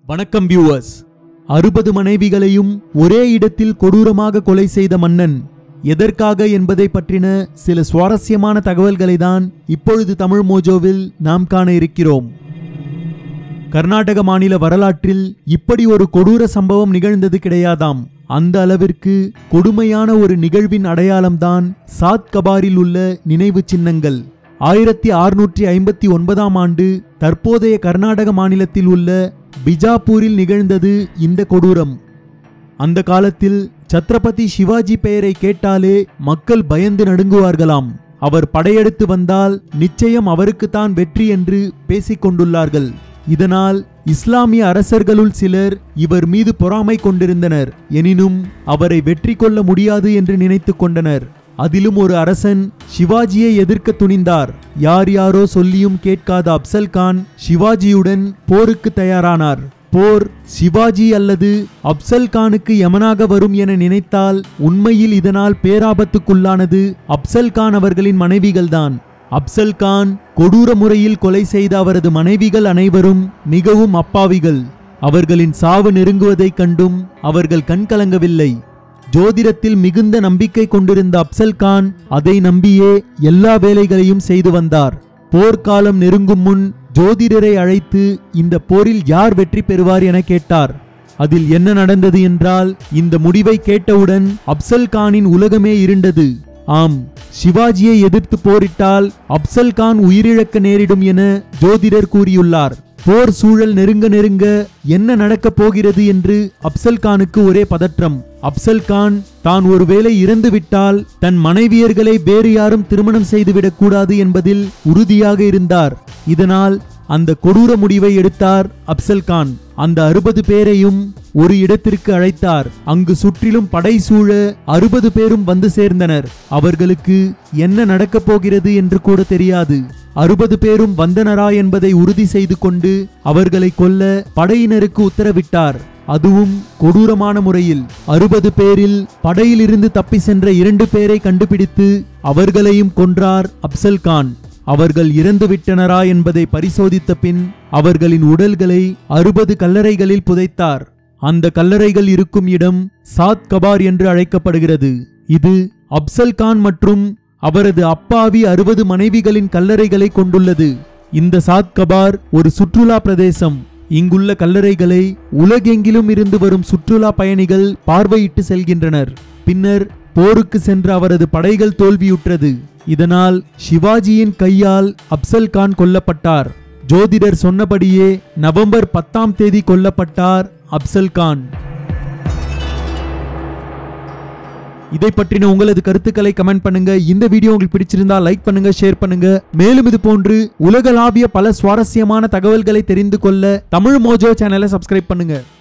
வணக்கம் வியூவர்ஸ் அறுபது மனைவிகளையும் ஒரே இடத்தில் கொடூரமாக கொலை செய்த மன்னன் எதற்காக என்பதை பற்றின சில சுவாரஸ்யமான தகவல்களை தான் இப்பொழுது தமிழ் மோஜோவில் நாம் காண இருக்கிறோம் கர்நாடக மாநில வரலாற்றில் இப்படி ஒரு கொடூர சம்பவம் நிகழ்ந்தது கிடையாதாம் அந்த அளவிற்கு கொடுமையான ஒரு நிகழ்வின் அடையாளம்தான் சாத் கபாரில் உள்ள நினைவு சின்னங்கள் ஆயிரத்தி அறுநூற்றி ஐம்பத்தி ஒன்பதாம் ஆண்டு தற்போதைய கர்நாடக மாநிலத்தில் உள்ள பிஜாப்பூரில் நிகழ்ந்தது இந்த கொடூரம் அந்த காலத்தில் சத்ரபதி சிவாஜி பெயரை கேட்டாலே மக்கள் பயந்து நடுங்குவார்களாம் அவர் படையெடுத்து வந்தால் நிச்சயம் அவருக்குத்தான் வெற்றி என்று பேசிக் கொண்டுள்ளார்கள் இதனால் இஸ்லாமிய அரசர்களுள் சிலர் இவர் மீது பொறாமை கொண்டிருந்தனர் எனினும் அவரை வெற்றி கொள்ள முடியாது என்று நினைத்துக் கொண்டனர் அதிலும் ஒரு அரசன் சிவாஜியை எதிர்க்க துணிந்தார் யார் யாரோ சொல்லியும் கேட்காத அப்சல் கான் சிவாஜியுடன் போருக்கு தயாரானார் போர் சிவாஜி அல்லது அப்சல் கானுக்கு யமனாக வரும் என நினைத்தால் உண்மையில் இதனால் பேராபத்துக்குள்ளானது அப்சல் கான் அவர்களின் மனைவிகள்தான் அப்சல் கான் கொடூர முறையில் கொலை செய்த அவரது மனைவிகள் அனைவரும் மிகவும் அப்பாவிகள் அவர்களின் சாவு நெருங்குவதைக் கண்டும் அவர்கள் கண்கலங்கவில்லை ஜோதிடத்தில் மிகுந்த நம்பிக்கை கொண்டிருந்த அப்சல் கான் அதை நம்பியே எல்லா வேலைகளையும் செய்து வந்தார் போர்க்காலம் நெருங்கும் முன் ஜோதிடரை அழைத்து இந்த போரில் யார் வெற்றி பெறுவார் என கேட்டார் அதில் என்ன நடந்தது என்றால் இந்த முடிவை கேட்டவுடன் அப்சல் கானின் உலகமே இருண்டது ஆம் சிவாஜியை எதிர்த்து போரிட்டால் அப்சல் கான் உயிரிழக்க நேரிடும் என ஜோதிடர் கூறியுள்ளார் போர் சூழல் நெருங்க நெருங்க என்ன நடக்கப் போகிறது என்று அப்சல் கானுக்கு ஒரே பதற்றம் அப்சல் கான் தான் ஒருவேளை இறந்து விட்டால் தன் மனைவியர்களை வேறு யாரும் திருமணம் செய்துவிடக் கூடாது என்பதில் உறுதியாக இருந்தார் இதனால் அந்த கொடூர முடிவை எடுத்தார் அப்சல் கான் அந்த அறுபது பேரையும் ஒரு இடத்திற்கு அழைத்தார் அங்கு சுற்றிலும் படை சூழ அறுபது பேரும் வந்து சேர்ந்தனர் அவர்களுக்கு என்ன நடக்கப் போகிறது என்று கூட தெரியாது அறுபது பேரும் வந்தனரா என்பதை உறுதி செய்து கொண்டு அவர்களை கொல்ல படையினருக்கு உத்தரவிட்டார் அதுவும் கொடூரமான முறையில் அறுபது பேரில் படையிலிருந்து தப்பி சென்ற இரண்டு பேரை கண்டுபிடித்து அவர்களையும் கொன்றார் அப்சல் கான் அவர்கள் இறந்து விட்டனரா என்பதை பரிசோதித்த பின் அவர்களின் உடல்களை அறுபது கல்லறைகளில் புதைத்தார் அந்த கல்லறைகள் இருக்கும் இடம் சாத் கபார் என்று அழைக்கப்படுகிறது இது அப்சல் கான் மற்றும் அவரது அப்பாவி அறுபது மனைவிகளின் கல்லறைகளை கொண்டுள்ளது இந்த சாத் கபார் ஒரு சுற்றுலா பிரதேசம் இங்குள்ள கல்லறைகளை உலகெங்கிலும் இருந்து வரும் சுற்றுலா பயணிகள் பார்வையிட்டு செல்கின்றனர் பின்னர் போருக்கு சென்ற அவரது படைகள் தோல்வியுற்றது இதனால் சிவாஜியின் கையால் அப்சல் கான் கொல்லப்பட்டார் ஜோதிடர் சொன்னபடியே நவம்பர் பத்தாம் தேதி கொல்லப்பட்டார் அப்சல் கான் இதை பற்றின உங்களது கருத்துக்களை கமெண்ட் பண்ணுங்க இந்த வீடியோ உங்களுக்கு பிடிச்சிருந்தா லைக் பண்ணுங்க ஷேர் பண்ணுங்க மேலும் இது போன்று உலகளாவிய பல சுவாரஸ்யமான தகவல்களை தெரிந்து கொள்ள தமிழ் மோஜோ சேனலை சப்ஸ்கிரைப் பண்ணுங்க